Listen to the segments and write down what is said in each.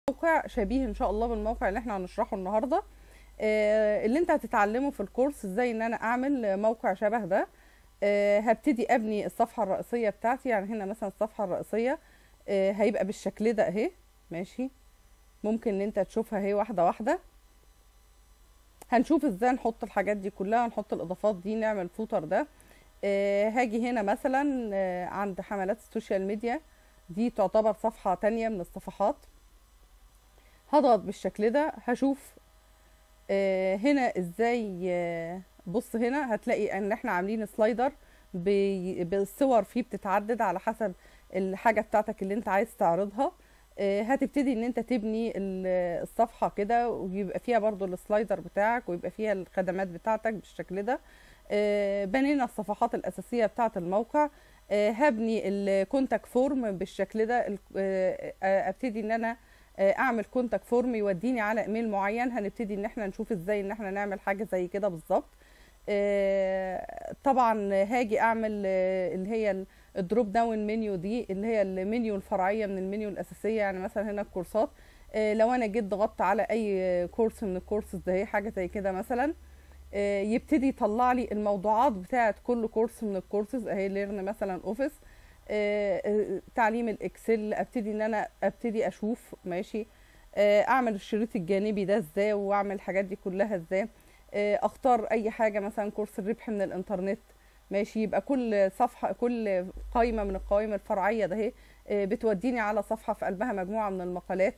موقع شبيه ان شاء الله بالموقع اللي احنا هنشرحه النهارده آه، اللي انت هتتعلمه في الكورس ازاي ان انا اعمل موقع شبه ده آه، هبتدي ابني الصفحه الرئيسيه بتاعتي يعني هنا مثلا الصفحه الرئيسيه آه، هيبقى بالشكل ده اهي ماشي ممكن ان انت تشوفها اهي واحده واحده هنشوف ازاي نحط الحاجات دي كلها نحط الاضافات دي نعمل الفوتر ده آه، هاجي هنا مثلا آه، عند حملات السوشيال ميديا دي تعتبر صفحة تانية من الصفحات هضغط بالشكل ده هشوف آه، هنا ازاي آه، بص هنا هتلاقي ان احنا عاملين سلايدر بي- بالصور فيه بتتعدد على حسب الحاجة بتاعتك اللي انت عايز تعرضها آه، هتبتدي ان انت تبني ال- الصفحة كده ويبقى فيها برضو السلايدر بتاعك ويبقى فيها الخدمات بتاعتك بالشكل ده آه، بنينا الصفحات الأساسية بتاعة الموقع آه، هبني الكونتاكت فورم بالشكل ده ال- آه، آه، ابتدي ان انا آه، اعمل كونتاكت فورم يوديني على ايميل معين هنبتدي ان احنا نشوف ازاي ان احنا نعمل حاجة زي كده بالظبط آه، طبعا هاجي اعمل آه، اللي هي الدروب داون منيو دي اللي هي المنيو الفرعية من المنيو الأساسية يعني مثلا هنا الكورسات آه، لو انا جيت ضغطت على اي كورس من الكورسز ده هي حاجة زي كده مثلا آه، يبتدي يطلع لي الموضوعات بتاعه كل كورس من الكورسز اهي ليرن مثلا اوفيس آه، آه، تعليم الاكسل ابتدي ان انا ابتدي اشوف ماشي آه، اعمل الشريط الجانبي ده ازاي واعمل الحاجات دي كلها ازاي آه، اختار اي حاجه مثلا كورس الربح من الانترنت ماشي يبقى كل صفحه كل قائمه من القوائم الفرعيه ده اهي آه، بتوديني على صفحه في قلبها مجموعه من المقالات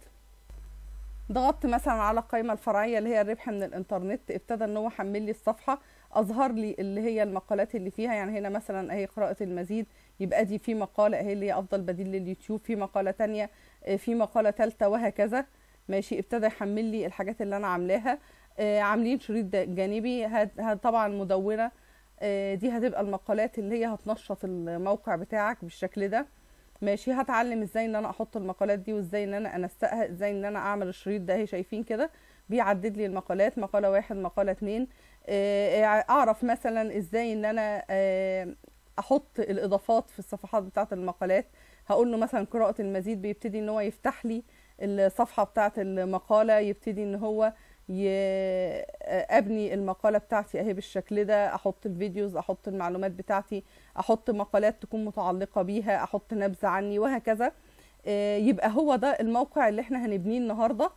ضغطت مثلا على القائمه الفرعيه اللي هي الربح من الانترنت ابتدى ان هو حمل لي الصفحه اظهر لي اللي هي المقالات اللي فيها يعني هنا مثلا اهي قراءه المزيد يبقى دي في مقاله اهي اللي هي افضل بديل لليوتيوب في مقاله تانية آه، في مقاله ثالثه وهكذا ماشي ابتدى يحمل لي الحاجات اللي انا عاملاها آه، عاملين شريط ده- جانبي هت- هت- طبعا مدونه آه، دي هتبقى المقالات اللي هي هتنشط الموقع بتاعك بالشكل ده ماشي هتعلم ازاي ان انا احط المقالات دي وازاي ان انا انسقها ازاي ان انا اعمل الشريط ده اهي شايفين كده بيعدد لي المقالات مقالة واحد مقالة اتنين آه، اعرف مثلا ازاي ان انا آه، احط الاضافات في الصفحات بتاعه المقالات هقول له مثلا قراءة المزيد بيبتدي ان هو يفتح لي الصفحة بتاعه المقالة يبتدي ان هو ي... ابني المقالة بتاعتي اهي بالشكل ده احط الفيديوز احط المعلومات بتاعتي احط مقالات تكون متعلقة بيها احط نبذة عني وهكذا آه، يبقى هو ده الموقع اللي احنا هنبنيه النهارده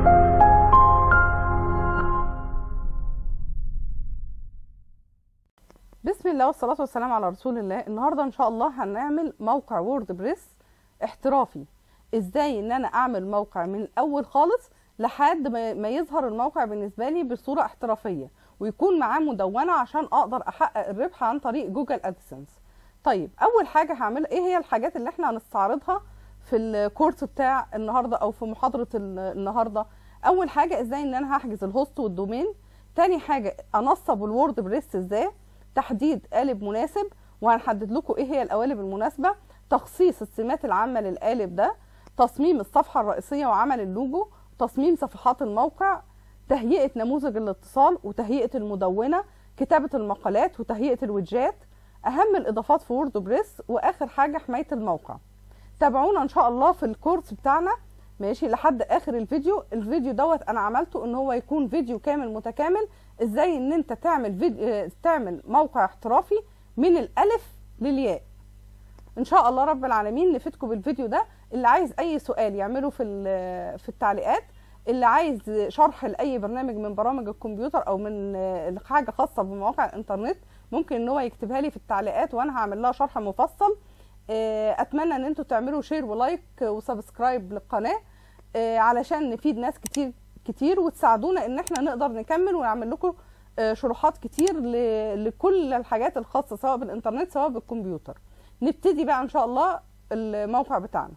بسم الله والصلاة والسلام على رسول الله النهاردة ان شاء الله هنعمل موقع وورد بريس احترافي ازاي ان انا اعمل موقع من الاول خالص لحد ما ما يظهر الموقع بالنسبة لي بصورة احترافية ويكون معاه مدونة عشان اقدر احقق الربح عن طريق جوجل ادسنس طيب اول حاجة هعمل ايه هي الحاجات اللي احنا هنستعرضها في الكورس بتاع النهاردة او في محاضرة ال- النهاردة اول حاجة ازاي ان انا هحجز الهوست والدومين تاني حاجة انصب الوورد بريس ازاي تحديد قالب مناسب وهنحدد لكم ايه هي القوالب المناسبة تخصيص السمات العامة للقالب ده تصميم الصفحة الرئيسية وعمل اللوجو تصميم صفحات الموقع تهيئة نموذج الاتصال وتهيئة المدونة كتابة المقالات وتهيئة الويدجات أهم الإضافات في وورد بريس وآخر حاجة حماية الموقع تابعونا إن شاء الله في الكورس بتاعنا ماشي لحد آخر الفيديو الفيديو دوت أنا عملته إن هو يكون فيديو كامل متكامل إزاي إن أنت تعمل فيديو آه، تعمل موقع احترافي من الألف للياء ان شاء الله رب العالمين نفيدكم بالفيديو ده اللي عايز اي سؤال يعمله في ال- في التعليقات اللي عايز شرح لاي برنامج من برامج الكمبيوتر او من آه، حاجه خاصه بمواقع الانترنت ممكن ان هو يكتبها لي في التعليقات وانا هعمل لها شرح مفصل آه، اتمنى ان انتوا تعملوا شير ولايك وسبسكرايب للقناه آه، علشان نفيد ناس كتير كتير وتساعدونا ان احنا نقدر نكمل ونعمل لكم آه، شروحات كتير ل- لكل الحاجات الخاصه سواء بالانترنت سواء بالكمبيوتر نبتدي بقى ان شاء الله الموقع بتاعنا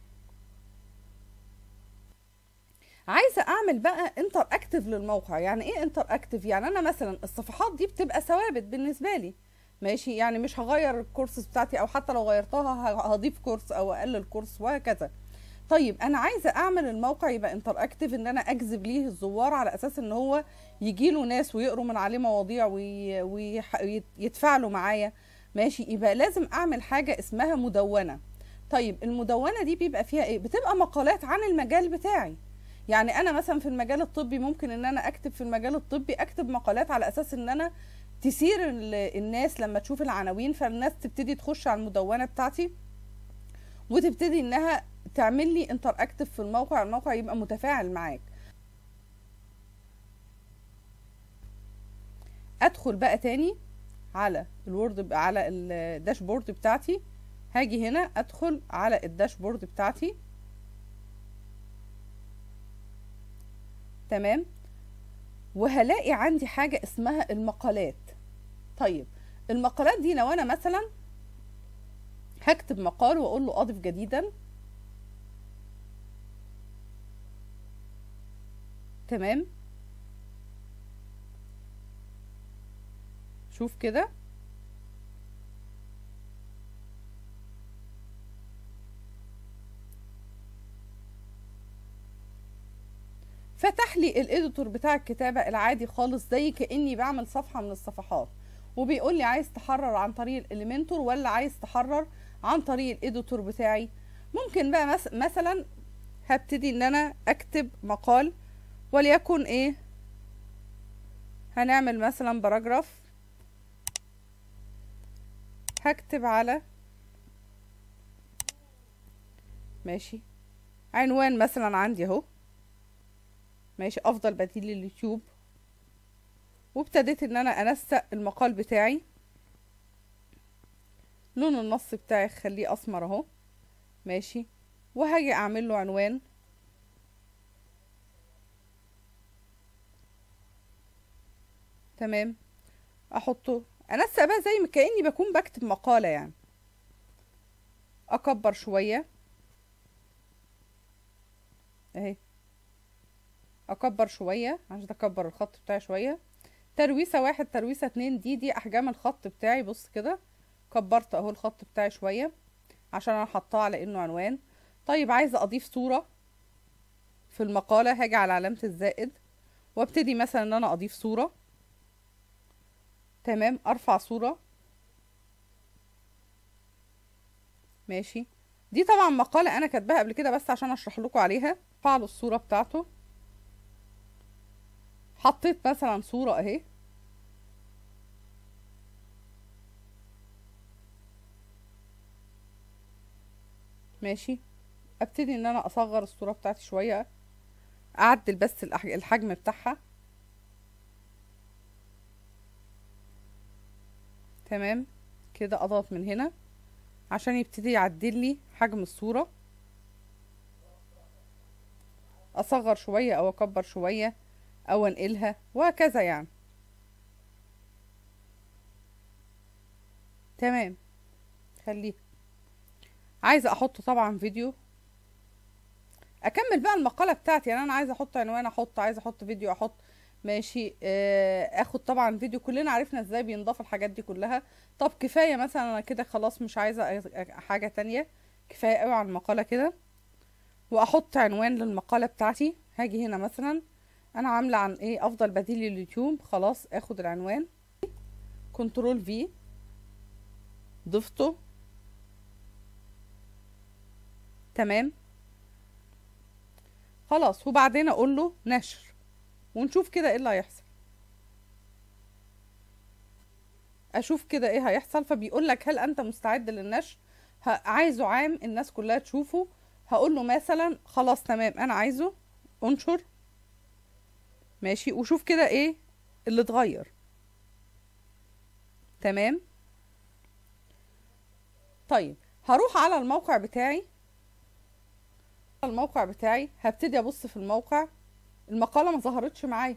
عايزه اعمل بقى انتر اكتف للموقع يعني ايه انتر اكتف يعني انا مثلا الصفحات دي بتبقى ثوابت بالنسبه لي ماشي يعني مش هغير الكورسز بتاعتي او حتى لو غيرتها ه- هضيف كورس او اقلل كورس وهكذا طيب انا عايزه اعمل الموقع يبقى انتر اكتف ان انا اجذب ليه الزوار على اساس ان هو يجي له ناس ويقروا من عليه مواضيع ويتفاعلوا معايا ماشي يبقى لازم اعمل حاجه اسمها مدونه طيب المدونه دي بيبقى فيها ايه بتبقى مقالات عن المجال بتاعي يعني انا مثلا في المجال الطبي ممكن ان انا اكتب في المجال الطبي اكتب مقالات على اساس ان انا تثير ال- الناس لما تشوف العناوين فالناس تبتدي تخش على المدونه بتاعتي وتبتدي انها تعمل لي انتر اكتف في الموقع الموقع يبقى متفاعل معاك ادخل بقى تاني على الوورد على الداشبورد بتاعتي هاجي هنا ادخل على الداشبورد بتاعتي تمام وهلاقي عندي حاجة اسمها المقالات طيب المقالات دي لو انا مثلا هكتب مقال واقول له اضف جديدا تمام شوف كده فتح لي الاديتور بتاع الكتابة العادي خالص زي كأني بعمل صفحة من الصفحات وبيقول لي عايز تحرر عن طريق الاليمنتور ولا عايز تحرر عن طريق الاديتور بتاعي ممكن بقى مس مثلا هبتدي ان انا اكتب مقال وليكن ايه هنعمل مثلا باراجراف هكتب على ماشي عنوان مثلا عندي اهو ماشي افضل بديل لليوتيوب وابتديت ان انا انسق المقال بتاعي لون النص بتاعي خليه اسمر اهو ماشي وهاجي اعمل له عنوان تمام احطه انسق بقى زي ما كاني بكون بكتب مقاله يعني اكبر شويه اهي اكبر شويه عشان اكبر الخط بتاعي شويه ترويسه واحد ترويسه اتنين دي دي احجام الخط بتاعي بص كده كبرت اهو الخط بتاعي شويه عشان انا حطاه على انه عنوان طيب عايزه اضيف صوره في المقاله هاجي على علامه الزائد وابتدي مثلا ان انا اضيف صوره تمام ارفع صوره ماشي دي طبعا مقاله انا كاتباها قبل كده بس عشان اشرح لكم عليها ارفع له الصوره بتاعته حطيت مثلا صوره اهي ماشي ابتدي ان انا اصغر الصوره بتاعتي شويه اعدل بس الأح- الحجم بتاعها تمام كده اضغط من هنا عشان يبتدي يعدل لي حجم الصوره اصغر شويه او اكبر شويه او انقلها وهكذا يعني تمام خليه عايزه احط طبعا فيديو اكمل بقى المقاله بتاعتي يعني انا عايزه احط عنوان احط عايزه احط فيديو احط ماشي آه، اخد طبعا فيديو كلنا عرفنا ازاي بينضاف الحاجات دي كلها طب كفايه مثلا انا كده خلاص مش عايزه أي- حاجه تانية كفايه قوي على المقاله كده واحط عنوان للمقاله بتاعتي هاجي هنا مثلا انا عامله عن ايه افضل بديل لليوتيوب خلاص اخد العنوان كنترول في ضفته تمام خلاص وبعدين اقول له نشر ونشوف كده ايه اللي هيحصل اشوف كده ايه هيحصل فبيقول لك هل انت مستعد للنشر ه- عايزه عام الناس كلها تشوفه هقول له مثلا خلاص تمام انا عايزه انشر ماشي وشوف كده ايه اللي اتغير تمام طيب هروح على الموقع بتاعي الموقع بتاعي هبتدي ابص في الموقع المقالة ما ظهرتش معايا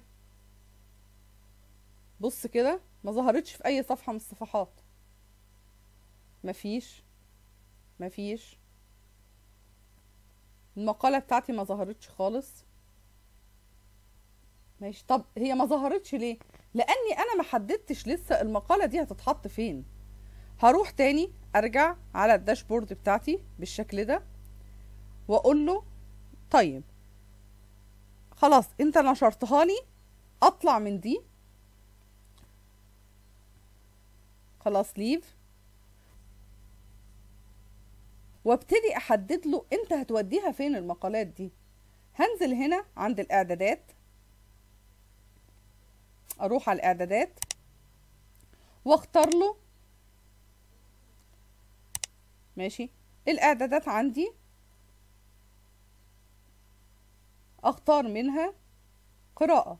بص كده ما ظهرتش في اي صفحة من الصفحات مفيش مفيش المقالة بتاعتي ما ظهرتش خالص ماشي طب هي ما ظهرتش ليه لاني انا ما حددتش لسه المقالة دي هتتحط فين هروح تاني ارجع على الداشبورد بتاعتي بالشكل ده واقول له طيب خلاص انت نشرتها لي اطلع من دي خلاص ليف وابتدي احدد له انت هتوديها فين المقالات دي هنزل هنا عند الاعدادات اروح على الاعدادات واختار له ماشي الاعدادات عندي اختار منها قراءة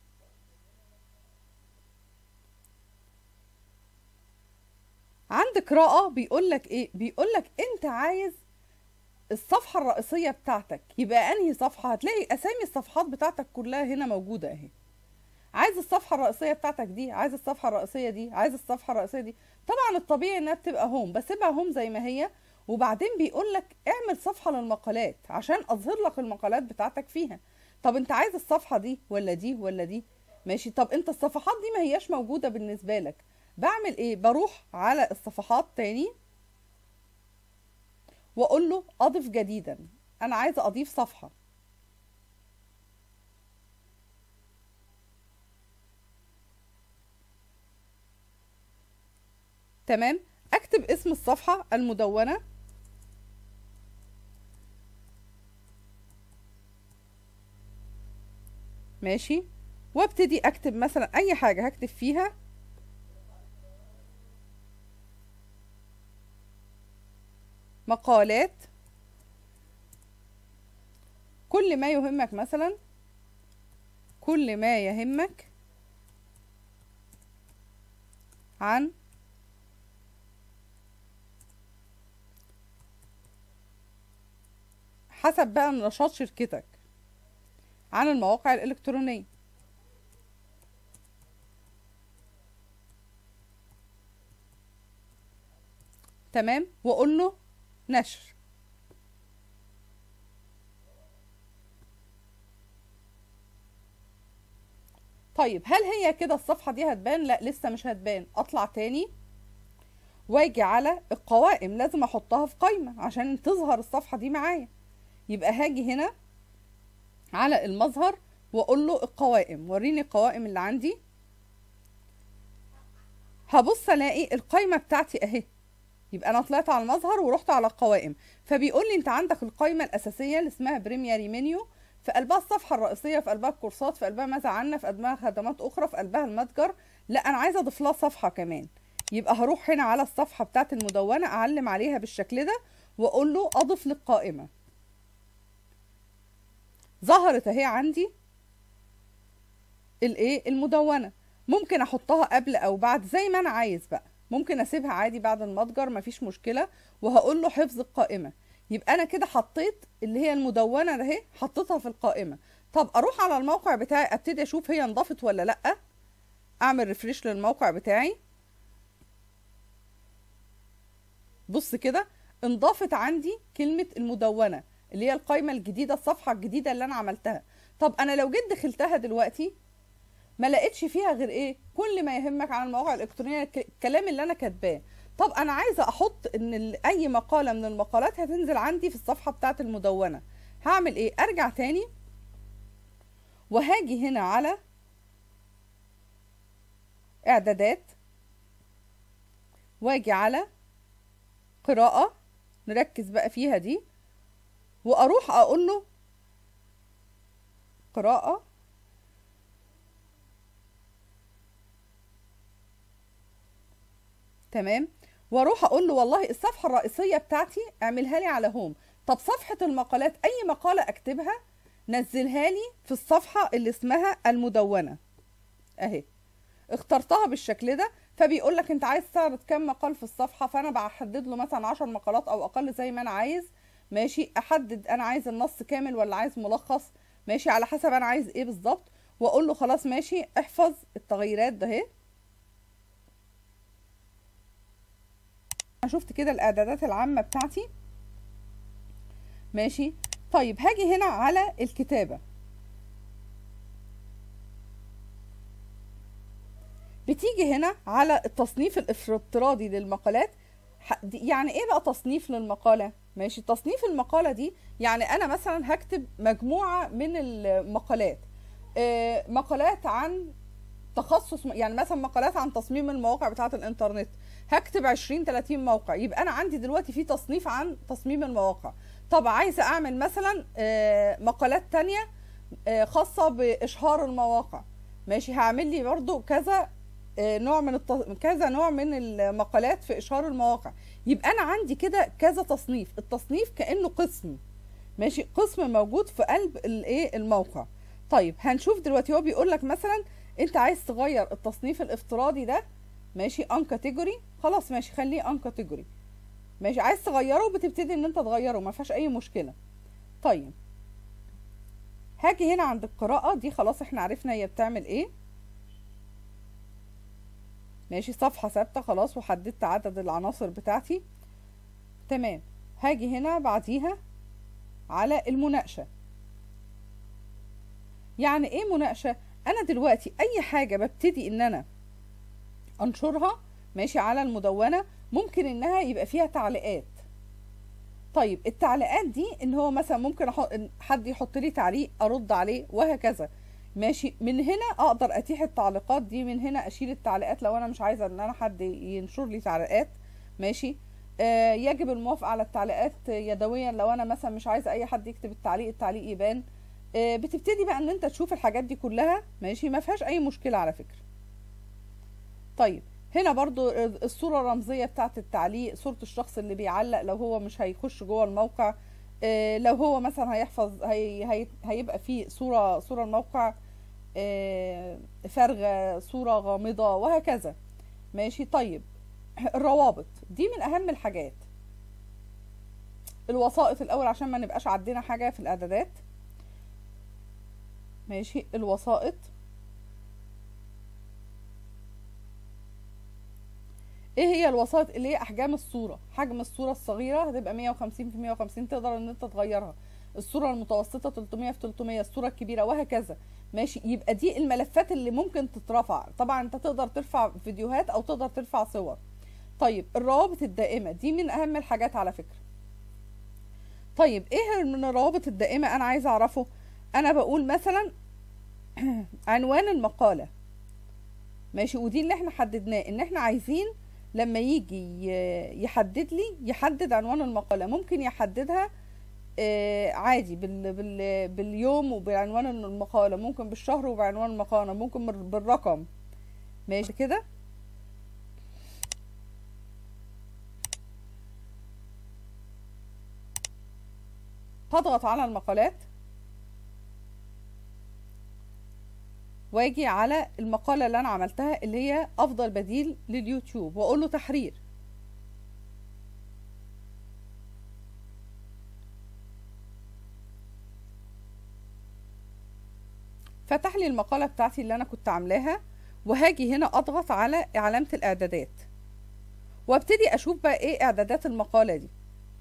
عند قراءة بيقول لك ايه بيقول لك انت عايز الصفحة الرئيسية بتاعتك يبقى انهي صفحة هتلاقي اسامي الصفحات بتاعتك كلها هنا موجودة اهي عايز الصفحة الرئيسية بتاعتك دي عايز الصفحة الرئيسية دي عايز الصفحة الرئيسية دي طبعا الطبيعي انها بتبقى هوم بسيبها هوم زي ما هي وبعدين بيقول لك اعمل صفحة للمقالات عشان اظهر لك المقالات بتاعتك فيها طب انت عايز الصفحة دي ولا دي ولا دي ماشي طب انت الصفحات دي ما هياش موجودة بالنسبة لك بعمل ايه بروح على الصفحات تاني واقول له اضف جديدا انا عايزة اضيف صفحة تمام اكتب اسم الصفحة المدونة ماشي وابتدي اكتب مثلا اي حاجة هكتب فيها مقالات كل ما يهمك مثلا كل ما يهمك عن حسب بقى نشاط شركتك عن المواقع الإلكترونية تمام وأقول له نشر طيب هل هي كده الصفحة دي هتبان؟ لا لسه مش هتبان اطلع تاني واجي على القوائم لازم احطها في قائمة عشان تظهر الصفحة دي معايا يبقى هاجي هنا على المظهر واقول له القوائم وريني القوائم اللي عندي هبص الاقي القائمة بتاعتي اهي يبقى انا طلعت على المظهر ورحت على القوائم فبيقول لي انت عندك القائمة الاساسية اللي اسمها بريميري منيو في قلبها الصفحة الرئيسية في قلبها الكورسات في قلبها ماذا عنا في قلبها خدمات اخرى في قلبها المتجر لا انا عايزة اضيف لها صفحة كمان يبقى هروح هنا على الصفحة بتاعت المدونة اعلم عليها بالشكل ده واقول له اضف للقائمة ظهرت اهي عندي الايه المدونة ممكن احطها قبل او بعد زي ما انا عايز بقى ممكن اسيبها عادي بعد المتجر مفيش مشكلة وهقول له حفظ القائمة يبقى انا كده حطيت اللي هي المدونة ده اهي حطيتها في القائمة طب اروح على الموقع بتاعي ابتدي اشوف هي انضافت ولا لا اعمل ريفريش للموقع بتاعي بص كده انضافت عندي كلمة المدونة اللي هي القائمة الجديدة الصفحة الجديدة اللي انا عملتها طب انا لو جيت دخلتها دلوقتي ما لقيتش فيها غير ايه كل ما يهمك عن المواقع الالكترونيه الكلام اللي انا كاتباه طب انا عايزه احط ان اي مقاله من المقالات هتنزل عندي في الصفحه بتاعه المدونه هعمل ايه ارجع تاني وهاجي هنا على اعدادات واجي على قراءه نركز بقى فيها دي واروح اقول له قراءه تمام واروح اقول له والله الصفحه الرئيسيه بتاعتي اعملها لي على هوم طب صفحه المقالات اي مقاله اكتبها نزلها لي في الصفحه اللي اسمها المدونه اهي اخترتها بالشكل ده فبيقول لك انت عايز تعرض كام مقال في الصفحه فانا بحدد له مثلا 10 مقالات او اقل زي ما انا عايز ماشي احدد انا عايز النص كامل ولا عايز ملخص ماشي على حسب انا عايز ايه بالظبط واقول له خلاص ماشي احفظ التغييرات ده اهي انا شفت كده الاعدادات العامة بتاعتي ماشي طيب هاجي هنا على الكتابة بتيجي هنا على التصنيف الافتراضي للمقالات يعني ايه بقى تصنيف للمقالة ماشي تصنيف المقالة دي يعني انا مثلا هكتب مجموعة من المقالات آه مقالات عن تخصص يعني مثلا مقالات عن تصميم المواقع بتاعة الانترنت هكتب 20 30 موقع يبقى انا عندي دلوقتي في تصنيف عن تصميم المواقع طب عايزه اعمل مثلا آه، مقالات تانية آه، خاصه باشهار المواقع ماشي هعمل لي برضو كذا آه، نوع من الت... كذا نوع من المقالات في اشهار المواقع يبقى انا عندي كده كذا تصنيف التصنيف كانه قسم ماشي قسم موجود في قلب الايه الموقع طيب هنشوف دلوقتي هو بيقول لك مثلا انت عايز تغير التصنيف الافتراضي ده ماشي ان كاتيجوري خلاص ماشي خليه ان كاتيجوري ماشي عايز تغيره بتبتدي ان انت تغيره ما فيهاش اي مشكله طيب هاجي هنا عند القراءه دي خلاص احنا عرفنا هي بتعمل ايه ماشي صفحه ثابته خلاص وحددت عدد العناصر بتاعتي تمام هاجي هنا بعديها على المناقشه يعني ايه مناقشه انا دلوقتي اي حاجه ببتدي ان انا انشرها ماشي على المدونه ممكن انها يبقى فيها تعليقات طيب التعليقات دي ان هو مثلا ممكن أحط حد يحط لي تعليق ارد عليه وهكذا ماشي من هنا اقدر اتيح التعليقات دي من هنا اشيل التعليقات لو انا مش عايزه ان انا حد ينشر لي تعليقات ماشي آه يجب الموافقه على التعليقات يدويا لو انا مثلا مش عايزه اي حد يكتب التعليق التعليق يبان آه بتبتدي بقى ان انت تشوف الحاجات دي كلها ماشي ما فيهاش اي مشكله على فكره طيب هنا برضو الصورة الرمزية بتاعت التعليق صورة الشخص اللي بيعلق لو هو مش هيخش جوه الموقع آه، لو هو مثلا هيحفظ هي هي هيبقى فيه صورة صورة الموقع آه، فارغة صورة غامضة وهكذا ماشي طيب الروابط دي من أهم الحاجات الوسائط الأول عشان ما نبقاش عدينا حاجة في الإعدادات ماشي الوسائط ايه هي الوسائط اللي هي احجام الصوره حجم الصوره الصغيره هتبقى 150 في 150 تقدر ان انت تغيرها الصوره المتوسطه 300 في 300 الصوره الكبيره وهكذا ماشي يبقى دي الملفات اللي ممكن تترفع طبعا انت تقدر ترفع فيديوهات او تقدر ترفع صور طيب الروابط الدائمه دي من اهم الحاجات على فكره طيب ايه من الروابط الدائمه انا عايزه اعرفه انا بقول مثلا عنوان المقاله ماشي ودي اللي احنا حددناه ان احنا عايزين لما يجي يحدد لي يحدد عنوان المقالة ممكن يحددها آه، عادي بال بال باليوم وبعنوان المقالة ممكن بالشهر وبعنوان المقالة ممكن بالرقم ماشي كده هضغط على المقالات واجي على المقالة اللي انا عملتها اللي هي افضل بديل لليوتيوب واقول له تحرير فتح لي المقالة بتاعتي اللي انا كنت عاملاها وهاجي هنا اضغط على علامة الاعدادات وابتدي اشوف بقى ايه اعدادات المقالة دي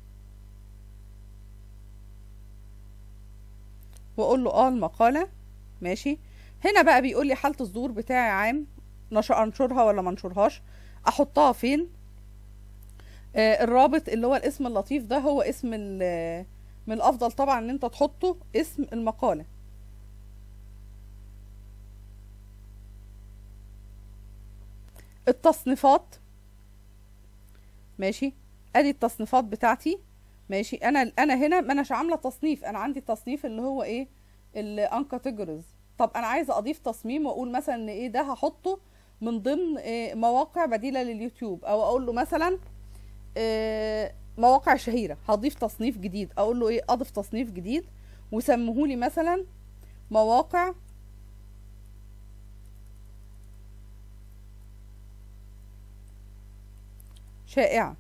واقول له اه المقالة ماشي هنا بقى بيقول لي حالة الظهور بتاعي عام نشر انشرها ولا ما انشرهاش احطها فين آه الرابط اللي هو الاسم اللطيف ده هو اسم من الافضل طبعا ان انت تحطه اسم المقالة التصنيفات ماشي ادي التصنيفات بتاعتي ماشي انا انا هنا ما اناش عامله تصنيف انا عندي التصنيف اللي هو ايه الان كاتيجوريز طب انا عايزه اضيف تصميم واقول مثلا ان ايه ده هحطه من ضمن إيه مواقع بديله لليوتيوب او اقول له مثلا إيه مواقع شهيره هضيف تصنيف جديد اقول له ايه اضف تصنيف جديد وسمهولي مثلا مواقع شائعه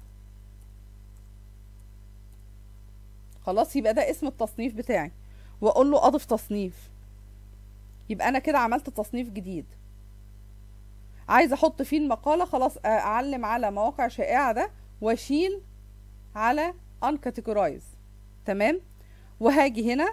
خلاص يبقى ده اسم التصنيف بتاعي واقول له اضف تصنيف يبقى انا كده عملت تصنيف جديد عايزه احط فيه المقاله خلاص اعلم على مواقع شائعه ده واشيل على uncategorize تمام وهاجي هنا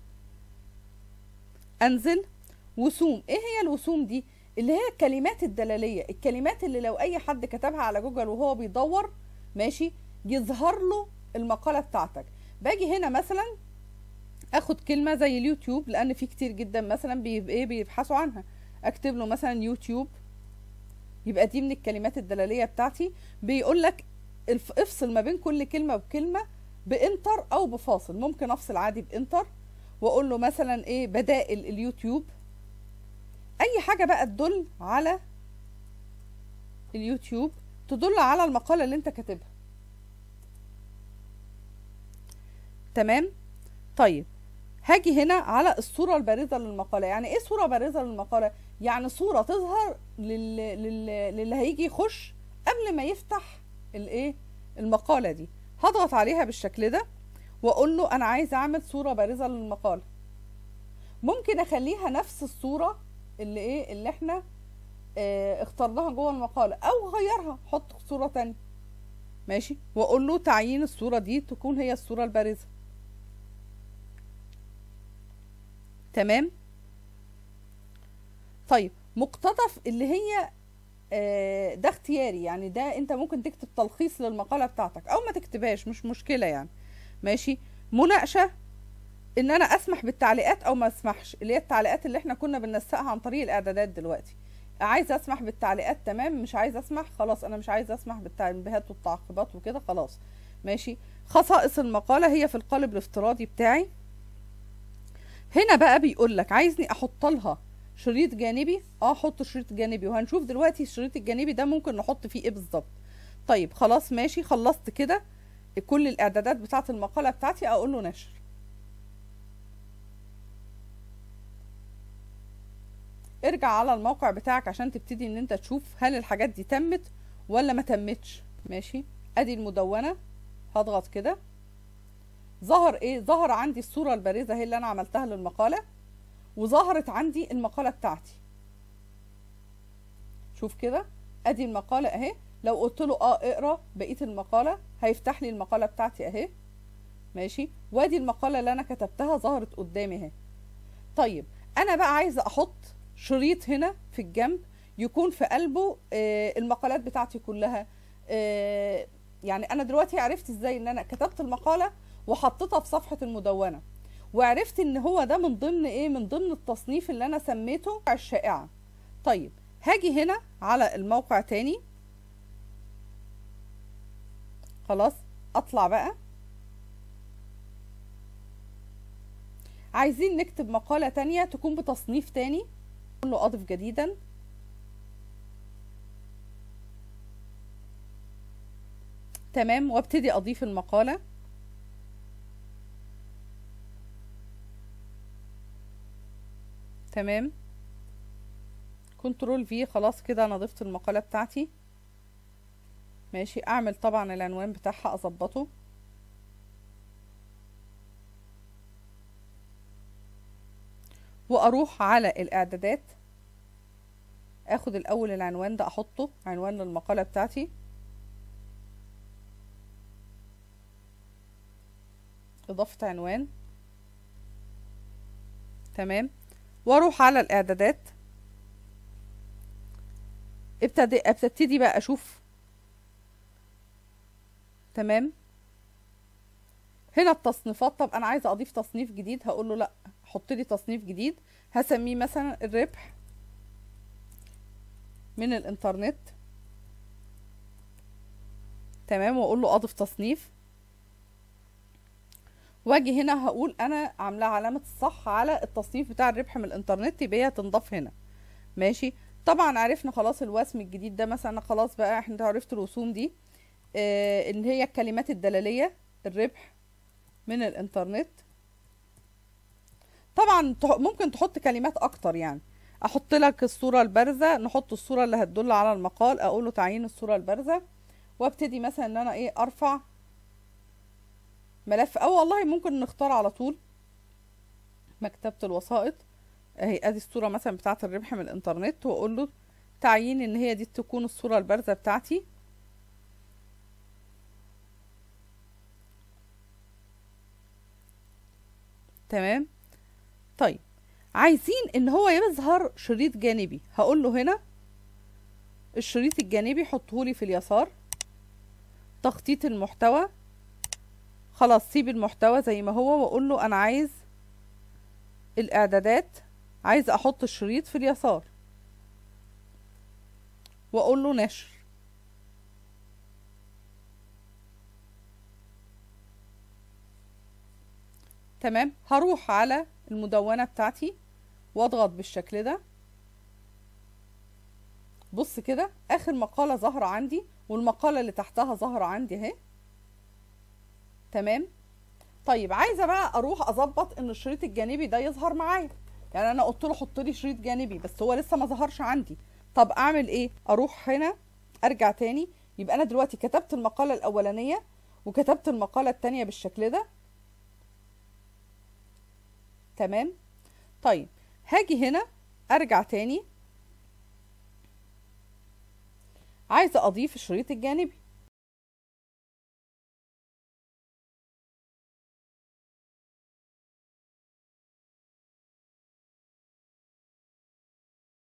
انزل وسوم ايه هي الوسوم دي اللي هي الكلمات الدلاليه الكلمات اللي لو اي حد كتبها على جوجل وهو بيدور ماشي يظهر له المقاله بتاعتك باجي هنا مثلا اخد كلمه زي اليوتيوب لان في كتير جدا مثلا ايه بيبحثوا عنها اكتب له مثلا يوتيوب يبقى دي من الكلمات الدلاليه بتاعتي بيقول لك افصل ما بين كل كلمه وكلمه بانتر او بفاصل ممكن افصل عادي بانتر واقول له مثلا ايه بدائل اليوتيوب اي حاجه بقى تدل على اليوتيوب تدل على المقاله اللي انت كاتبها تمام طيب هاجي هنا على الصوره البارزه للمقاله يعني ايه صوره بارزه للمقاله يعني صوره تظهر لل... لل... للي هيجي يخش قبل ما يفتح الايه المقاله دي هضغط عليها بالشكل ده واقول له انا عايز اعمل صوره بارزه للمقاله ممكن اخليها نفس الصوره اللي ايه اللي احنا اه اخترناها جوه المقاله او غيرها حط صوره تانية ماشي واقول له تعيين الصوره دي تكون هي الصوره البارزه تمام طيب مقتطف اللي هي آه ده اختياري يعني ده انت ممكن تكتب تلخيص للمقاله بتاعتك او ما تكتبهاش مش مشكله يعني ماشي مناقشه ان انا اسمح بالتعليقات او ما اسمحش اللي هي التعليقات اللي احنا كنا بننسقها عن طريق الاعدادات دلوقتي عايز اسمح بالتعليقات تمام مش عايز اسمح خلاص انا مش عايز اسمح بالتنبيهات والتعقيبات وكده خلاص ماشي خصائص المقاله هي في القالب الافتراضي بتاعي هنا بقى بيقول لك عايزني احط لها شريط جانبي اه احط شريط جانبي وهنشوف دلوقتي الشريط الجانبي ده ممكن نحط فيه ايه بالظبط طيب خلاص ماشي خلصت كده كل الاعدادات بتاعه المقاله بتاعتي اقول له نشر ارجع على الموقع بتاعك عشان تبتدي ان انت تشوف هل الحاجات دي تمت ولا ما تمتش ماشي ادي المدونه هضغط كده ظهر ايه ظهر عندي الصوره البارزه هي اللي انا عملتها للمقاله وظهرت عندي المقاله بتاعتي شوف كده ادي المقاله اهي لو قلت له اه اقرا بقيه المقاله هيفتح لي المقاله بتاعتي اهي ماشي وادي المقاله اللي انا كتبتها ظهرت قدامي اهي طيب انا بقى عايزه احط شريط هنا في الجنب يكون في قلبه آه المقالات بتاعتي كلها آه يعني انا دلوقتي عرفت ازاي ان انا كتبت المقاله وحطيتها في صفحه المدونه وعرفت ان هو ده من ضمن ايه من ضمن التصنيف اللي انا سميته الشائعه طيب هاجي هنا على الموقع تاني خلاص اطلع بقى عايزين نكتب مقالة تانية تكون بتصنيف تاني اقول له اضف جديدا تمام وابتدي اضيف المقالة تمام كنترول في خلاص كده انا ضفت المقالة بتاعتي ماشي اعمل طبعا العنوان بتاعها اظبطه واروح على الاعدادات اخد الاول العنوان ده احطه عنوان للمقالة بتاعتي اضافة عنوان تمام واروح على الاعدادات ابتدي ابتدي بقى اشوف تمام هنا التصنيفات طب انا عايزه اضيف تصنيف جديد هقول له لا حط لي تصنيف جديد هسميه مثلا الربح من الانترنت تمام واقول له اضف تصنيف واجي هنا هقول انا عامله علامه الصح على التصنيف بتاع الربح من الانترنت يبقى هي تنضاف هنا ماشي طبعا عرفنا خلاص الوسم الجديد ده مثلا خلاص بقى احنا عرفت الرسوم دي آه ان هي الكلمات الدلاليه الربح من الانترنت طبعا ممكن تحط كلمات اكتر يعني احط لك الصوره البارزه نحط الصوره اللي هتدل على المقال اقول له تعيين الصوره البارزه وابتدي مثلا ان انا ايه ارفع ملف او والله ممكن نختار على طول مكتبه الوسائط اهي ادي الصوره مثلا بتاعه الربح من الانترنت واقول له تعيين ان هي دي تكون الصوره البارزه بتاعتي تمام طيب عايزين ان هو يظهر شريط جانبي هقول له هنا الشريط الجانبي حطه لي في اليسار تخطيط المحتوى خلاص سيب المحتوى زي ما هو واقول له انا عايز الاعدادات عايز احط الشريط في اليسار واقول له نشر تمام هروح على المدونة بتاعتي واضغط بالشكل ده بص كده اخر مقالة ظاهرة عندي والمقالة اللي تحتها ظاهرة عندي اهي تمام طيب عايزة بقى اروح اظبط ان الشريط الجانبي ده يظهر معايا يعني انا قلت له حط لي شريط جانبي بس هو لسه ما ظهرش عندي طب اعمل ايه اروح هنا ارجع تاني يبقى انا دلوقتي كتبت المقالة الاولانية وكتبت المقالة التانية بالشكل ده تمام طيب هاجي هنا ارجع تاني عايزة اضيف الشريط الجانبي